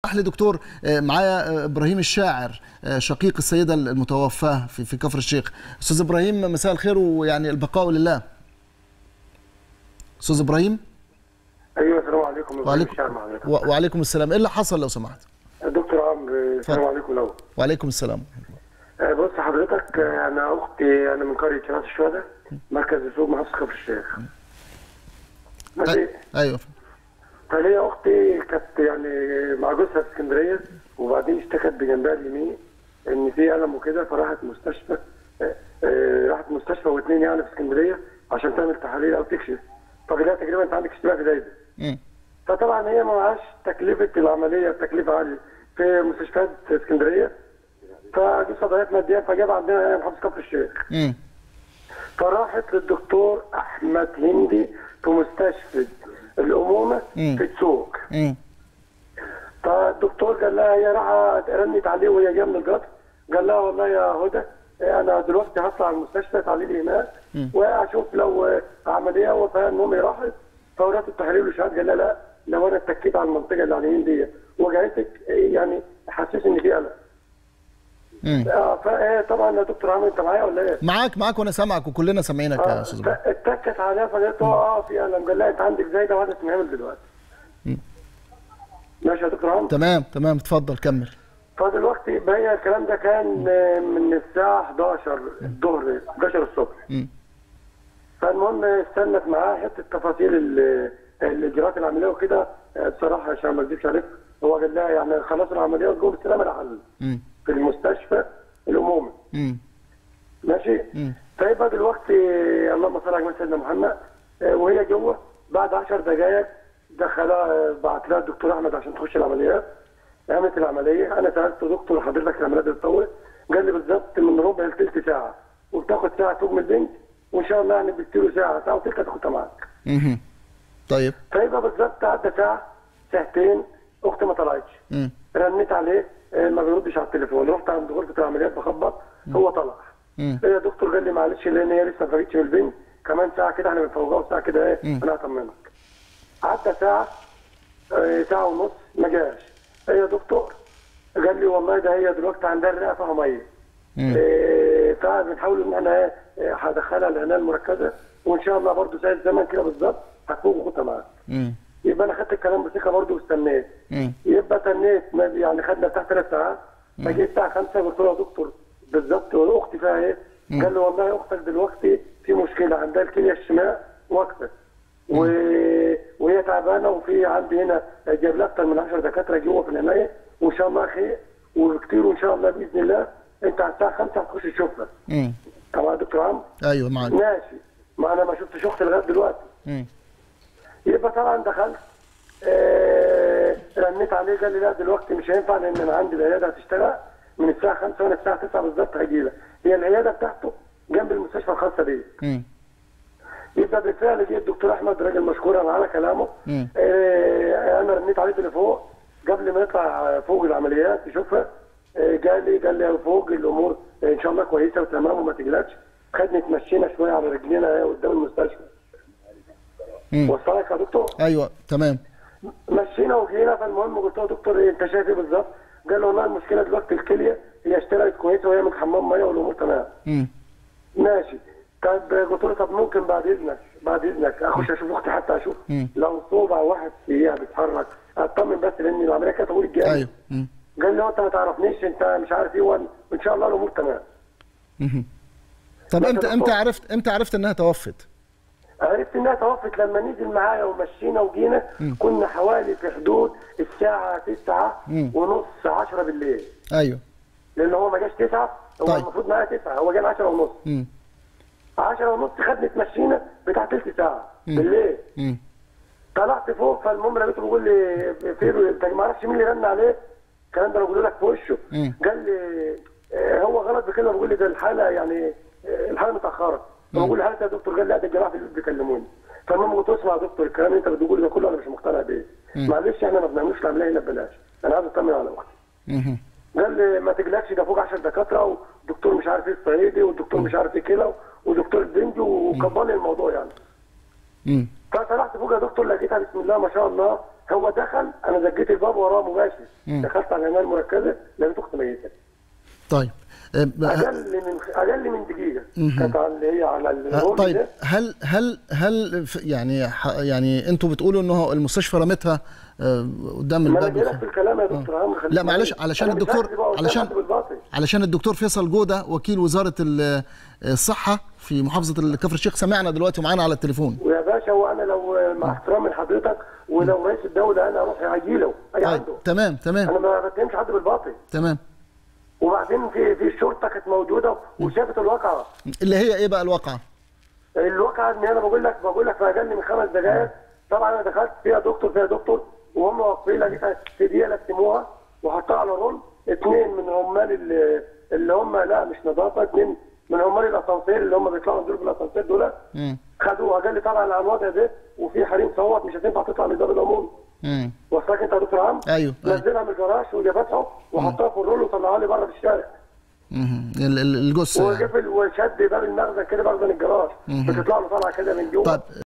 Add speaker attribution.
Speaker 1: اسمح لي دكتور آه، معايا آه، ابراهيم الشاعر آه، شقيق السيده المتوفاه في في كفر الشيخ استاذ ابراهيم مساء الخير ويعني البقاء لله استاذ ابراهيم
Speaker 2: ايوه السلام عليكم
Speaker 1: وعليكم
Speaker 2: الشعر مع حضرتك.
Speaker 1: و- وعليكم السلام ايه اللي حصل لو سمحت
Speaker 2: دكتور عمرو السلام عليكم لو
Speaker 1: وعليكم السلام
Speaker 2: آه، بص حضرتك آه، انا اختي انا من قريه شمال الشهداء مركز السوق محافظه كفر الشيخ ماشي
Speaker 1: أي- ايوه
Speaker 2: فليا اختي كانت يعني مع جوزها في اسكندريه وبعدين اشتكت بجنبها اليمين ان في الم وكده فراحت مستشفى آه، آه، راحت مستشفى واثنين يعني في اسكندريه عشان تعمل تحاليل او تكشف فقال لها تقريبا انت عندك اشتباه في دايده
Speaker 1: مم.
Speaker 2: فطبعا هي ما معهاش تكلفه العمليه تكلفه عاليه في مستشفيات اسكندريه فدي صدايات ماديه فجاب عندنا هنا محافظه كفر الشيخ
Speaker 1: مم.
Speaker 2: فراحت للدكتور احمد هندي في مستشفى الامومه
Speaker 1: مم.
Speaker 2: في السوق
Speaker 1: مم.
Speaker 2: فالدكتور قال لها هي راحت رنت عليه وهي جايه من القطر قال لها والله يا هدى انا دلوقتي هطلع المستشفى تعالي لي هناك واشوف لو عمليه وفاها المهم راحت فورات التحليل والشهاد قال لها لا لو انا اتكيت على المنطقه اللي على اليمين دي وجعتك يعني حسيت ان في الم
Speaker 1: مم.
Speaker 2: آه، فايه طبعا يا دكتور عامر انت معايا ولا ايه؟
Speaker 1: معاك معاك وانا سامعك وكلنا سامعينك يا
Speaker 2: آه،
Speaker 1: استاذ ابراهيم
Speaker 2: اتكت عليها فقالت له اه في الم قال لها انت عندك زايده وهذا اسمها دلوقتي ماشي يا دكتور عمرو
Speaker 1: تمام تمام اتفضل كمل
Speaker 2: فدلوقتي بقى الكلام ده كان آه، من الساعه 11 الظهر 11 الصبح
Speaker 1: مم.
Speaker 2: فالمهم استنت معاه حته تفاصيل ال- الاجراءات العمليه وكده آه، بصراحه عشان ما اكذبش عليك هو قال لها يعني خلاص العمليه وتقوم بالسلامه لحل
Speaker 1: مم.
Speaker 2: في المستشفى الامومي
Speaker 1: مم.
Speaker 2: ماشي
Speaker 1: مم.
Speaker 2: فيبقى دلوقتي اللهم صل على سيدنا محمد آه، وهي جوه بعد 10 دقائق دخلها بعت لها الدكتور احمد عشان تخش العمليات قامت العمليه انا سالت دكتور حضرتك العمليات بتطول قال لي بالظبط من ربع لثلث ساعه وبتاخد ساعه تقوم البنت وان شاء الله يعني بكتير ساعه ساعه وثلث هتاخدها معاك
Speaker 1: مم. طيب
Speaker 2: فيبقى بالظبط عدى ساعه ساعتين اختي ما طلعتش
Speaker 1: مم.
Speaker 2: رنيت عليه آه، ما بيردش على التليفون رحت عند غرفه العمليات بخبط هو طلع
Speaker 1: مم.
Speaker 2: ايه يا دكتور قال لي معلش لان هي لسه ما فاقتش من البنت كمان ساعه كده احنا بنفوقها وساعه كده ايه
Speaker 1: مم.
Speaker 2: انا هطمنك عدى ساعه آه، ساعه ونص ما جاش ايه يا دكتور قال لي والله ده هي دلوقتي عندها الرئه فيها ميه
Speaker 1: مم.
Speaker 2: إيه، فبنحاول ان احنا إيه، إيه، هدخلها العنايه المركزه وان شاء الله برضو زي الزمن كده بالظبط هتفوق وخدها معاك
Speaker 1: مم.
Speaker 2: يبقى انا خدت الكلام بثقه برضو واستنيت
Speaker 1: مم.
Speaker 2: يبقى تنيت ما- يعني خدنا بتاع ثلاث ساعات فجيت الساعه 5 قلت له يا دكتور بالظبط اختي فيها ايه؟ قال لي والله اختك دلوقتي في مشكله عندها الكليه الشمال واقفه و... وهي تعبانه وفي عندي هنا جايب لها اكثر من 10 دكاتره جوه في العنايه وان شاء الله خير وكتير وان شاء الله باذن الله انت على الساعه 5 هتخش تشوفها
Speaker 1: مم.
Speaker 2: طبعا يا دكتور عمرو
Speaker 1: ايوه معاك
Speaker 2: ماشي ما انا ما شفتش اختي لغايه دلوقتي
Speaker 1: مم.
Speaker 2: يبقى طبعا دخلت آه، رنيت عليه قال لي لا دلوقتي مش هينفع لان انا عندي العياده هتشتغل من الساعه 5 وانا الساعه 9 بالظبط هجي لك هي العياده بتاعته جنب المستشفى الخاصه بيه
Speaker 1: مم.
Speaker 2: يبقى بالفعل جه الدكتور احمد راجل مشكور انا على كلامه
Speaker 1: مم.
Speaker 2: آه، انا رنيت عليه تليفون قبل ما يطلع فوق العمليات يشوفها آه، قال لي قال لي فوق الامور ان شاء الله كويسه وتمام وما تقلقش خدني تمشينا شويه على رجلينا قدام المستشفى
Speaker 1: مم.
Speaker 2: وصلك يا دكتور
Speaker 1: ايوه تمام
Speaker 2: مشينا وجينا فالمهم قلت له يا دكتور إيه انت شايف ايه بالظبط؟ قال لي والله المشكله دلوقتي الكليه هي اشتغلت كويسه وهي من حمام ميه والامور تمام
Speaker 1: مم.
Speaker 2: ماشي طب قلت له طب ممكن بعد اذنك بعد اذنك اخش اشوف اختي حتى اشوف
Speaker 1: مم.
Speaker 2: لو صوبع واحد فيها بيتحرك اطمن بس لان العمليه كانت طول الجاي
Speaker 1: ايوه مم.
Speaker 2: قال لي هو انت ما تعرفنيش انت مش عارف ايه وان وان شاء الله الامور تمام
Speaker 1: مم. طب
Speaker 2: لا،
Speaker 1: امتى
Speaker 2: ده
Speaker 1: امتى
Speaker 2: دكتور.
Speaker 1: عرفت امتى عرفت انها توفت
Speaker 2: عرفت انها توفت لما نزل معايا ومشينا وجينا كنا حوالي في حدود الساعه 9
Speaker 1: مم.
Speaker 2: ونص 10 بالليل
Speaker 1: ايوه
Speaker 2: لان هو ما جاش 9 هو
Speaker 1: طيب.
Speaker 2: المفروض معايا 9 هو جاي 10 ونص
Speaker 1: مم.
Speaker 2: 10 ونص خدني تمشينا بتاع تلت ساعه بالليل
Speaker 1: مم.
Speaker 2: طلعت فوق فالمهم لقيته بيقول لي فين انت ما اعرفش مين اللي رن عليه الكلام ده انا بقول لك في وشه
Speaker 1: مم.
Speaker 2: قال لي آه، هو غلط بكلمه بيقول لي ده الحاله يعني آه، الحاله متاخره بقول له هل يا دكتور قال لا ده الجماعه في البيت بيكلموني فالمهم قلت له اسمع يا دكتور الكلام اللي انت بتقوله ده كله انا مش مقتنع بيه معلش احنا ما بنعملوش العمليه هنا ببلاش انا عايز اطمن على اختي
Speaker 1: مم.
Speaker 2: قال لي ما تقلقش ده فوق 10 دكاتره ودكتور مش عارف ايه الصعيدي ودكتور مش عارف ايه كلى ودكتور البنج وكبر لي الموضوع يعني
Speaker 1: مم.
Speaker 2: فطلعت فوق يا دكتور لقيتها بسم الله ما شاء الله هو دخل انا زجيت الباب وراه مباشر دخلت على العنايه المركزه لقيت اختي ميته
Speaker 1: طيب آه،
Speaker 2: اقل من اقل من دقيقه كانت على- اللي هي على
Speaker 1: آه،
Speaker 2: الرول
Speaker 1: طيب
Speaker 2: ده.
Speaker 1: هل هل هل ف- يعني ح- يعني انتوا بتقولوا انه المستشفى رمتها آه، قدام
Speaker 2: ما انا
Speaker 1: الباب
Speaker 2: جاي لك
Speaker 1: وخ-
Speaker 2: في الكلام يا دكتور عم خليك
Speaker 1: لا معلش
Speaker 2: معايا.
Speaker 1: علشان
Speaker 2: أنا مش
Speaker 1: الدكتور
Speaker 2: هكذب أو
Speaker 1: علشان
Speaker 2: أتحدى بالباطل.
Speaker 1: علشان الدكتور فيصل جوده وكيل وزاره ال- الصحه في محافظه كفر الشيخ سمعنا دلوقتي ومعانا على التليفون
Speaker 2: ويا باشا وانا لو مع احترامي لحضرتك ولو رئيس الدوله انا اروح اجي له اي
Speaker 1: طيب
Speaker 2: عنده
Speaker 1: تمام تمام
Speaker 2: انا ما بتهمش حد بالباطل
Speaker 1: تمام
Speaker 2: وبعدين في في الشرطه كانت موجوده وشافت الواقعه
Speaker 1: اللي هي ايه بقى الواقعه
Speaker 2: الواقعه ان انا بقول لك بقول لك في اقل من خمس دقائق طبعا انا دخلت فيها دكتور فيها دكتور وهم واقفين لقيتها في دقيقه لكتموها وحطها على رول اثنين من عمال ال- اللي هم لا مش نظافه اثنين من عمال الاسانسير اللي هم بيطلعوا ينزلوا في الاسانسير دول
Speaker 1: مم.
Speaker 2: خدوها قال لي طبعا على الوضع ده وفي حريم صوت مش هتنفع تطلع من الباب العمومي
Speaker 1: مم.
Speaker 2: وصلك انت يا دكتور عم
Speaker 1: أيوه، أيوه.
Speaker 2: نزلها من الجراج واللي فتحه وحطها في الرول وطلعها لي بره في الشارع
Speaker 1: مم. ال- ال- الجثه يعني.
Speaker 2: وقفل وشد باب المخزن كده مخزن الجراج بتطلع له طالعه كده من جوه
Speaker 1: طيب